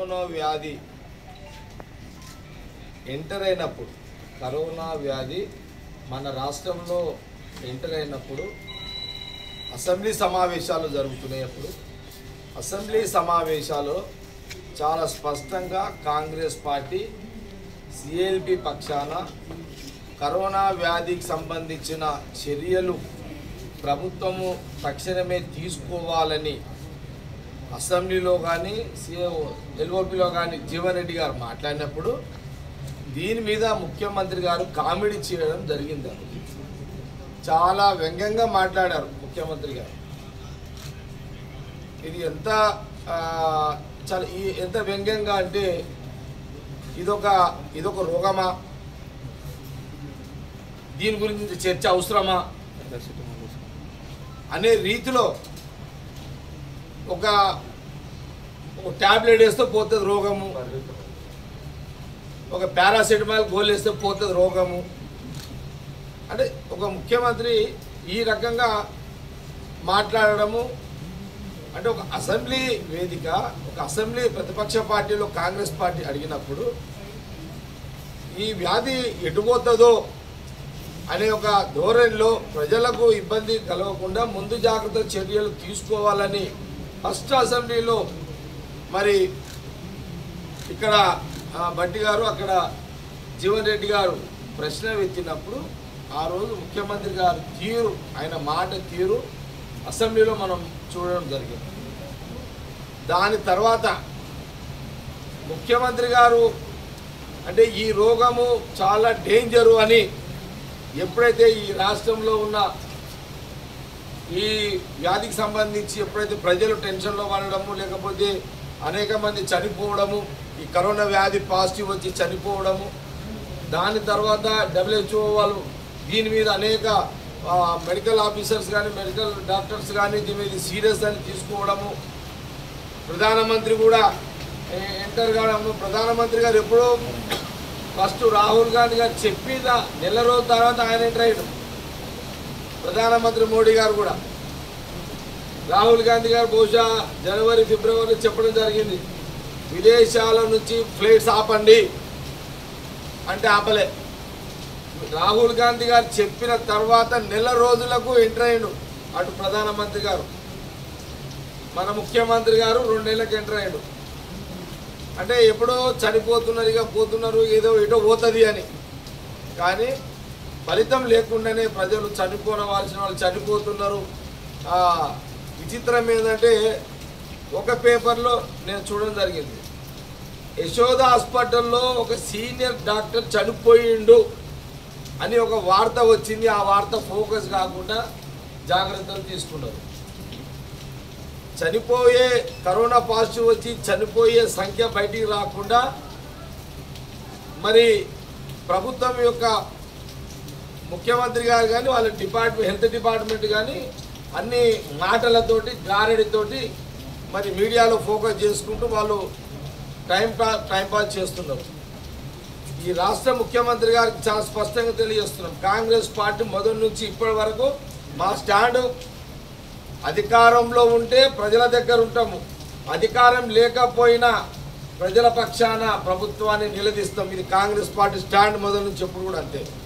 corona వ్యాధి enter అయినప్పుడు corona వ్యాధి మన రాష్ట్రంలో ఎంటర్ అయినప్పుడు అసెంబ్లీ సమావేశాలు జరుగుతున్నాయప్పుడు అసెంబ్లీ సమావేశాలు చాలా స్పష్టంగా కాంగ్రెస్ పార్టీ సిఎల్పి పక్షాన కరోనా వ్యాధికి సంబంధించిన చర్యలు ప్రభుత్వము తక్షణమే తీసుకోవాలని అసెంబ్లీలో కానీ సిఓ ఎల్ఓపిలో కానీ జీవన్ రెడ్డి గారు మాట్లాడినప్పుడు దీని మీద ముఖ్యమంత్రి గారు కామెడీ చేయడం జరిగింది చాలా వ్యంగ్యంగా మాట్లాడారు ముఖ్యమంత్రి గారు ఇది ఎంత ఆ, చాలా ఈ ఎంత వ్యంగ్యంగా అంటే ఇదొక ఇదొక రోగమా దీని గురించి చర్చ అవసరమా అనే రీతిలో ఒక ఒక ట్యాబ్లెట్ వేస్తే పోతుంది రోగము ఒక పారాసెటమాల్ గోల్ వేస్తే పోతుంది రోగము అంటే ఒక ముఖ్యమంత్రి ఈ రకంగా మాట్లాడడము అంటే ఒక అసెంబ్లీ వేదిక ఒక అసెంబ్లీ ప్రతిపక్ష పార్టీలో కాంగ్రెస్ పార్టీ అడిగినప్పుడు ఈ వ్యాధి ఎటుపోతుందో అనే ఒక ధోరణిలో ప్రజలకు ఇబ్బంది కలగకుండా ముందు జాగ్రత్త చర్యలు తీసుకోవాలని ఫస్ట్ అసెంబ్లీలో మరి ఇక్కడ ఆ, బట్టి గారు అక్కడ జీవన్ రెడ్డి గారు ప్రశ్న ఎత్తినప్పుడు ఆ రోజు ముఖ్యమంత్రి గారు తీరు ఆయన మాట తీరు అసెంబ్లీలో మనం చూడడం జరిగింది దాని తర్వాత ముఖ్యమంత్రి గారు అంటే ఈ రోగము చాలా డేంజరు అని ఎప్పుడైతే ఈ రాష్ట్రంలో ఉన్న ఈ వ్యాధికి సంబంధించి ఎప్పుడైతే ప్రజలు టెన్షన్లో పడడము లేకపోతే అనేక మంది చనిపోవడము ఈ కరోనా వ్యాధి పాజిటివ్ వచ్చి చనిపోవడము దాని తర్వాత డబ్ల్యూహెచ్ఓ వాళ్ళు దీని మీద అనేక ఆ, మెడికల్ ఆఫీసర్స్ కానీ మెడికల్ డాక్టర్స్ కానీ దీని మీద సీరియస్ అని తీసుకోవడము ప్రధానమంత్రి కూడా ఏ- ఎంటర్ కావడము ప్రధానమంత్రి గారు ఎప్పుడో ఫస్ట్ రాహుల్ గాంధీ గారు చెప్పిన నెల రోజుల తర్వాత ఆయన ఎంటర్ అయ్యాడు ప్రధానమంత్రి మోడీ గారు కూడా రాహుల్ గాంధీ గారు బహుశా జనవరి ఫిబ్రవరి చెప్పడం జరిగింది విదేశాల నుంచి ఫ్లైట్స్ ఆపండి అంటే ఆపలే రాహుల్ గాంధీ గారు చెప్పిన తర్వాత నెల రోజులకు ఎంటర్ అయ్యిండు అటు ప్రధానమంత్రి గారు మన ముఖ్యమంత్రి గారు రెండు నెలలకు ఎంటర్ అయ్యాడు అంటే ఎప్పుడో చనిపోతున్నారు ఇక పోతున్నారు ఏదో ఇటో పోతుంది అని కానీ ఫలితం లేకుండానే ప్రజలు చనిపోనవలసిన వాళ్ళు చనిపోతున్నారు ఆ, విచిత్రం ఏంటంటే ఒక పేపర్లో నేను చూడడం జరిగింది యశోద హాస్పిటల్లో ఒక సీనియర్ డాక్టర్ చనిపోయిండు అని ఒక వార్త వచ్చింది ఆ వార్త ఫోకస్ కాకుండా జాగ్రత్తలు తీసుకున్నారు చనిపోయే కరోనా పాజిటివ్ వచ్చి చనిపోయే సంఖ్య బయటికి రాకుండా మరి ప్రభుత్వం యొక్క ముఖ్యమంత్రి గారు కానీ వాళ్ళ డిపార్ట్మెంట్ హెల్త్ డిపార్ట్మెంట్ కానీ అన్ని మాటలతోటి గారడితోటి మరి మీడియాలో ఫోకస్ చేసుకుంటూ వాళ్ళు టైం పా టైం పాస్ చేస్తున్నారు ఈ రాష్ట్ర ముఖ్యమంత్రి గారికి చాలా స్పష్టంగా తెలియజేస్తున్నాం కాంగ్రెస్ పార్టీ మొదటి నుంచి ఇప్పటి వరకు మా స్టాండ్ అధికారంలో ఉంటే ప్రజల దగ్గర ఉంటాము అధికారం లేకపోయినా ప్రజల పక్షాన ప్రభుత్వాన్ని నిలదీస్తాం ఇది కాంగ్రెస్ పార్టీ స్టాండ్ మొదటి నుంచి ఎప్పుడు కూడా అంతే